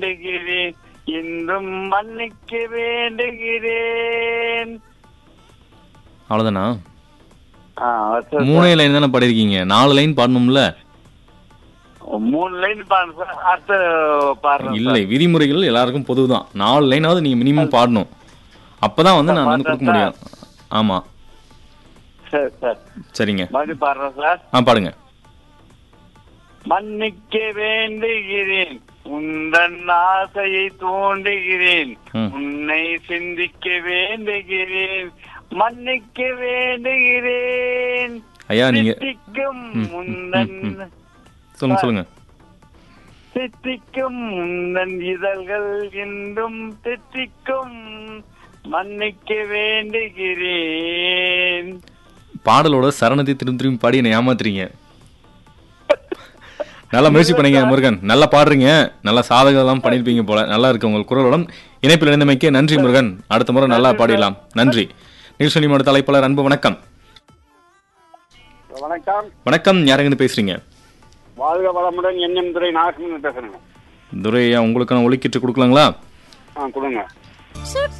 வேண்டுகிறேன் இன்றும் மன்னிக்க வேண்டுகிறேன் அவ்வளோதானா ஆ, சார், மூணே லைன் தானே பாடிருக்கீங்க நாலு லைன் பாடணும்ல மூணு லைன் பாருங்க சார் அடுத்த பாடுறேன் இல்லை விதிமுறைகள் எல்லாருக்கும் பொதுதான் நாலு லைனாவது நீங்க மினிமம் பாடணும் அப்பதான் வந்து நான் வந்து கொடுக்க முடியும் ஆமா சரி சார் சரிங்க மறுபடியும் பாடுறேன் சார் ஆ பாடுங்க மன்னிக்க வேண்டுகிறேன் உந்தன் ஆசையை தூண்டுகிறேன் ம். உன்னை சிந்திக்க வேண்டுகிறேன் மன்னிக்க வேண்டுகிறேன் ஐயா நீங்க சித்திக்கும் ம், ம், உந்தன் ம், சொல்லுங்க சொல்லுங்க சித்திக்கும் உந்தன் இதழ்கள் என்றும் தித்திக்கும் மன்னிக்க வேண்டுகிறேன் பாடலோட சரணத்தை திரும்பி திரும்பி பாடி என்னை ஏமாத்துறீங்க நல்லா முயற்சி பண்ணீங்க முருகன் நல்லா பாடுறீங்க நல்லா சாதகம் பண்ணிருப்பீங்க போல நல்லா இருக்கு உங்கள் குரலுடன் இணைப்பில் இணைந்தமைக்கு நன்றி முருகன் அடுத்த முறை நல்லா பாடிடலாம் நன்றி நீர்சொலி மாவட்ட தலைப்பாளர் அன்பு வணக்கம் வணக்கம் வணக்கம் யாருங்க பேசுறீங்க வாழ்க வளமுடன் எண்ணம் துறை நாகமன் பேசுறேங்க துரையா உங்களுக்கான ஒலிக்கிட்டு கொடுக்கலாங்களா ஆ கொடுங்க சுட்ட